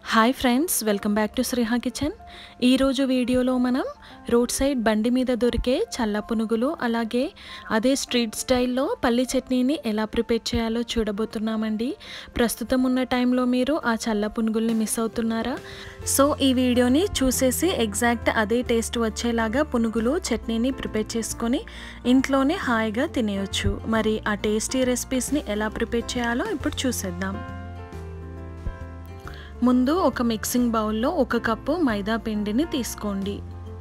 hi friends welcome back to Sriha kitchen ఈరోజు వీడియోలో మనం రోడ్ సైడ్ బండి మీద దొరికే చల్ల పునుగులు అలాగే అదే స్ట్రీట్ స్టైల్లో పల్లి చట్నీని ఎలా ప్రిపేర్ చేయాలో చూడబోతున్నామండి ప్రస్తుతం ఉన్న టైంలో మీరు ఆ చల్ల పునుగుల్ని మిస్ అవుతున్నారా సో ఈ వీడియోని చూసేసి ఎగ్జాక్ట్ అదే టేస్ట్ వచ్చేలాగా పునుగులు చట్నీని ప్రిపేర్ చేసుకొని ఇంట్లోనే హాయిగా తినేయొచ్చు మరి ఆ టేస్టీ రెసిపీస్ని ఎలా ప్రిపేర్ చేయాలో ఇప్పుడు చూసేద్దాం ముందు ఒక మిక్సింగ్ బౌల్లో ఒక కప్పు మైదా పిండిని తీసుకోండి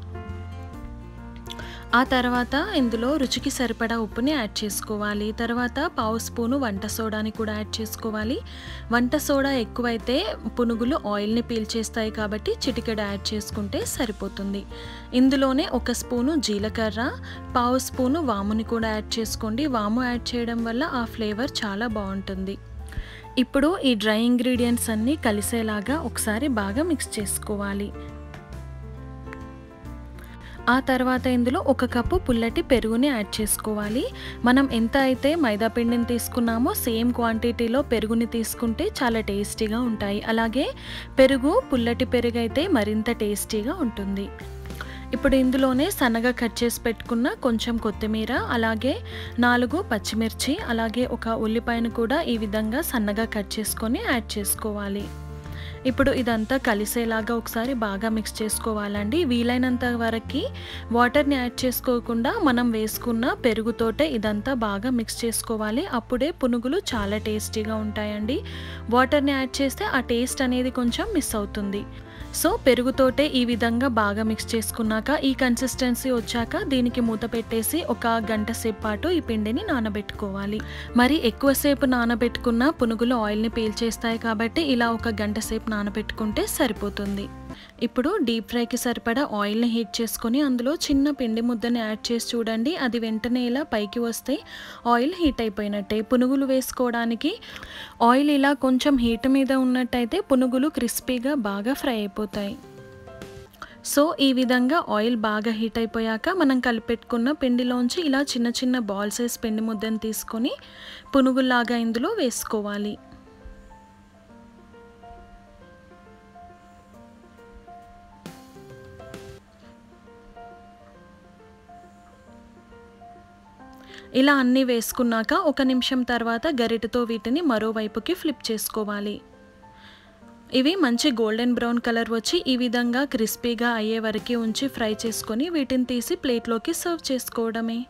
ఆ తర్వాత ఇందులో రుచికి సరిపడా ఉప్పుని యాడ్ చేసుకోవాలి తర్వాత పావు స్పూను వంట సోడాని కూడా యాడ్ చేసుకోవాలి వంట సోడా ఎక్కువైతే పునుగులు ఆయిల్ని పీల్చేస్తాయి కాబట్టి చిటికెడ యాడ్ చేసుకుంటే సరిపోతుంది ఇందులోనే ఒక స్పూను జీలకర్ర పావు స్పూను వాముని కూడా యాడ్ చేసుకోండి వాము యాడ్ చేయడం వల్ల ఆ ఫ్లేవర్ చాలా బాగుంటుంది ఇప్పుడు ఈ డ్రై ఇంగ్రీడియంట్స్ అన్నీ కలిసేలాగా ఒకసారి బాగా మిక్స్ చేసుకోవాలి ఆ తర్వాత ఇందులో ఒక కప్పు పుల్లటి పెరుగుని యాడ్ చేసుకోవాలి మనం ఎంత అయితే మైదా పిండిని తీసుకున్నామో సేమ్ క్వాంటిటీలో పెరుగుని తీసుకుంటే చాలా టేస్టీగా ఉంటాయి అలాగే పెరుగు పుల్లటి పెరుగు అయితే మరింత టేస్టీగా ఉంటుంది ఇప్పుడు ఇందులోనే సన్నగా కట్ చేసి పెట్టుకున్న కొంచెం కొత్తిమీర అలాగే నాలుగు పచ్చిమిర్చి అలాగే ఒక ఉల్లిపాయను కూడా ఈ విధంగా సన్నగా కట్ చేసుకొని యాడ్ చేసుకోవాలి ఇప్పుడు ఇదంతా కలిసేలాగా ఒకసారి బాగా మిక్స్ చేసుకోవాలండి వీలైనంత వరకు వాటర్ని యాడ్ చేసుకోకుండా మనం వేసుకున్న పెరుగుతోటే ఇదంతా బాగా మిక్స్ చేసుకోవాలి అప్పుడే పునుగులు చాలా టేస్టీగా ఉంటాయండి వాటర్ని యాడ్ చేస్తే ఆ టేస్ట్ అనేది కొంచెం మిస్ అవుతుంది సో పెరుగుతోటే ఈ విధంగా బాగా మిక్స్ చేసుకున్నాక ఈ కన్సిస్టెన్సీ వచ్చాక దీనికి మూత పెట్టేసి ఒక గంట సేపు పాటు ఈ పిండిని నానబెట్టుకోవాలి మరి ఎక్కువసేపు నానబెట్టుకున్న పునుగులు ఆయిల్ని పీల్చేస్తాయి కాబట్టి ఇలా ఒక గంట సేపు నానబెట్టుకుంటే సరిపోతుంది ఇప్పుడు డీప్ ఫ్రైకి సరిపడా ఆయిల్ని హీట్ చేసుకొని అందులో చిన్న పిండి ముద్దని యాడ్ చేసి చూడండి అది వెంటనే ఇలా పైకి వస్తే ఆయిల్ హీట్ అయిపోయినట్టే పునుగులు వేసుకోవడానికి ఆయిల్ ఇలా కొంచెం హీట్ మీద ఉన్నట్టయితే పునుగులు క్రిస్పీగా బాగా ఫ్రై అయిపోతాయి సో ఈ విధంగా ఆయిల్ బాగా హీట్ అయిపోయాక మనం కలిపెట్టుకున్న పిండిలోంచి ఇలా చిన్న చిన్న బాల్స్ వేసి పిండి ముద్దను తీసుకొని పునుగుల్లాగా ఇందులో వేసుకోవాలి ఇలా అన్నీ వేసుకున్నాక ఒక నిమిషం తర్వాత గరిటతో వీటిని మరోవైపుకి ఫ్లిప్ చేసుకోవాలి ఇవి మంచి గోల్డెన్ బ్రౌన్ కలర్ వచ్చి ఈ విధంగా క్రిస్పీగా అయ్యే వరకు ఉంచి ఫ్రై చేసుకొని వీటిని తీసి ప్లేట్లోకి సర్వ్ చేసుకోవడమే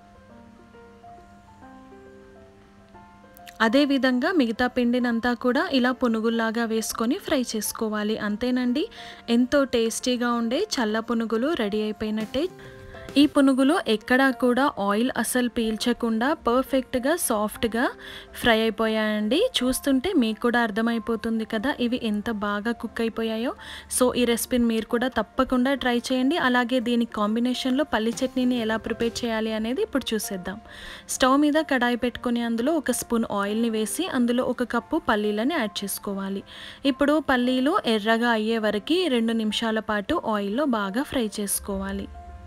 అదేవిధంగా మిగతా పిండినంతా కూడా ఇలా పునుగుల్లాగా వేసుకొని ఫ్రై చేసుకోవాలి అంతేనండి ఎంతో టేస్టీగా ఉండే చల్ల పునుగులు రెడీ అయిపోయినట్టే ఈ పునుగులు ఎక్కడా కూడా ఆయిల్ అసలు పీల్చకుండా పర్ఫెక్ట్గా సాఫ్ట్గా ఫ్రై అయిపోయాయండి చూస్తుంటే మీకు కూడా అర్థమైపోతుంది కదా ఇవి ఎంత బాగా కుక్ అయిపోయాయో సో ఈ రెసిపీని మీరు కూడా తప్పకుండా ట్రై చేయండి అలాగే దీనికి కాంబినేషన్లో పల్లి చట్నీని ఎలా ప్రిపేర్ చేయాలి అనేది ఇప్పుడు చూసేద్దాం స్టవ్ మీద కడాయి పెట్టుకొని అందులో ఒక స్పూన్ ఆయిల్ని వేసి అందులో ఒక కప్పు పల్లీలని యాడ్ చేసుకోవాలి ఇప్పుడు పల్లీలు ఎర్రగా అయ్యే వరకు రెండు నిమిషాల పాటు ఆయిల్లో బాగా ఫ్రై చేసుకోవాలి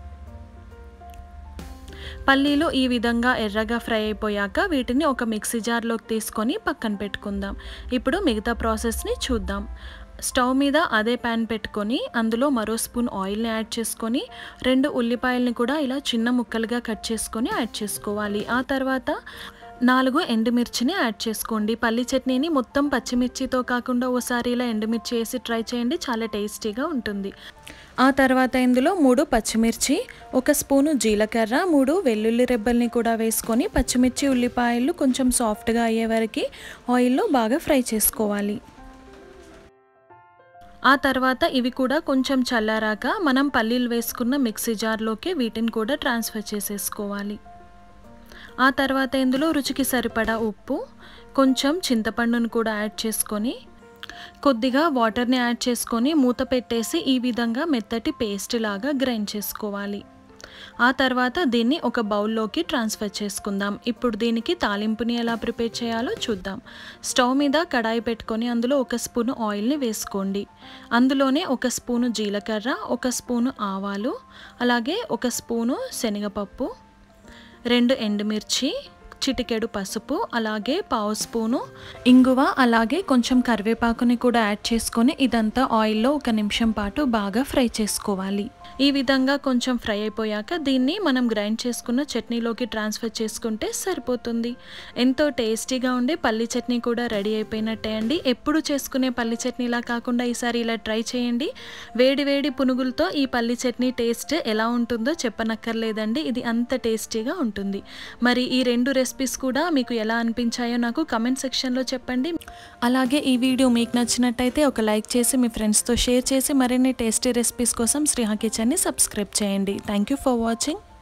పల్లీలు ఈ విధంగా ఎర్రగా ఫ్రై అయిపోయాక వీటిని ఒక మిక్సీ జార్లోకి తీసుకొని పక్కన పెట్టుకుందాం ఇప్పుడు మిగతా ప్రాసెస్ని చూద్దాం స్టవ్ మీద అదే ప్యాన్ పెట్టుకొని అందులో మరో స్పూన్ ఆయిల్ని యాడ్ చేసుకొని రెండు ఉల్లిపాయలని కూడా ఇలా చిన్న ముక్కలుగా కట్ చేసుకొని యాడ్ చేసుకోవాలి ఆ తర్వాత నాలుగు ఎండుమిర్చిని యాడ్ చేసుకోండి పల్లి చట్నీని మొత్తం పచ్చిమిర్చితో కాకుండా ఓసారి ఇలా ఎండుమిర్చి వేసి ట్రై చేయండి చాలా టేస్టీగా ఉంటుంది ఆ తర్వాత ఇందులో మూడు పచ్చిమిర్చి ఒక స్పూను జీలకర్ర మూడు వెల్లుల్లి రెబ్బల్ని కూడా వేసుకొని పచ్చిమిర్చి ఉల్లిపాయలు కొంచెం సాఫ్ట్గా అయ్యే వరకు ఆయిల్లో బాగా ఫ్రై చేసుకోవాలి ఆ తర్వాత ఇవి కూడా కొంచెం చల్లారాక మనం పల్లీలు వేసుకున్న మిక్సీ జార్లోకి వీటిని కూడా ట్రాన్స్ఫర్ చేసేసుకోవాలి ఆ తర్వాత ఇందులో రుచికి సరిపడా ఉప్పు కొంచెం చింతపండును కూడా యాడ్ చేసుకొని కొద్దిగా వాటర్ని యాడ్ చేసుకొని మూత పెట్టేసి ఈ విధంగా మెత్తటి పేస్ట్ లాగా గ్రైండ్ చేసుకోవాలి ఆ తర్వాత దీన్ని ఒక బౌల్లోకి ట్రాన్స్ఫర్ చేసుకుందాం ఇప్పుడు దీనికి తాలింపుని ఎలా ప్రిపేర్ చేయాలో చూద్దాం స్టవ్ మీద కడాయి పెట్టుకొని అందులో ఒక స్పూను ఆయిల్ని వేసుకోండి అందులోనే ఒక స్పూను జీలకర్ర ఒక స్పూను ఆవాలు అలాగే ఒక స్పూను శనగపప్పు రెండు ఎండుమిర్చి చిటికెడు పసుపు అలాగే పావు స్పూను ఇంగువ అలాగే కొంచెం కరివేపాకుని కూడా యాడ్ చేసుకొని ఇదంతా ఆయిల్లో ఒక నిమిషం పాటు బాగా ఫ్రై చేసుకోవాలి ఈ విధంగా కొంచెం ఫ్రై అయిపోయాక దీన్ని మనం గ్రైండ్ చేసుకున్న చట్నీలోకి ట్రాన్స్ఫర్ చేసుకుంటే సరిపోతుంది ఎంతో టేస్టీగా ఉండే పల్లి చట్నీ కూడా రెడీ అయిపోయినట్టే అండి ఎప్పుడు చేసుకునే పల్లి చట్నీలా కాకుండా ఈసారి ఇలా ట్రై చేయండి వేడి వేడి పునుగులతో ఈ పల్లి చట్నీ టేస్ట్ ఎలా ఉంటుందో చెప్పనక్కర్లేదండి ఇది అంత టేస్టీగా ఉంటుంది మరి ఈ రెండు రెసిపీస్ కూడా మీకు ఎలా అనిపించాయో నాకు కమెంట్ సెక్షన్లో చెప్పండి అలాగే ఈ వీడియో మీకు నచ్చినట్టయితే ఒక లైక్ చేసి మీ ఫ్రెండ్స్తో షేర్ చేసి మరిన్ని టేస్టీ రెసిపీస్ కోసం శ్రీహా కిచెన్ని సబ్స్క్రైబ్ చేయండి థ్యాంక్ యూ ఫర్ వాచింగ్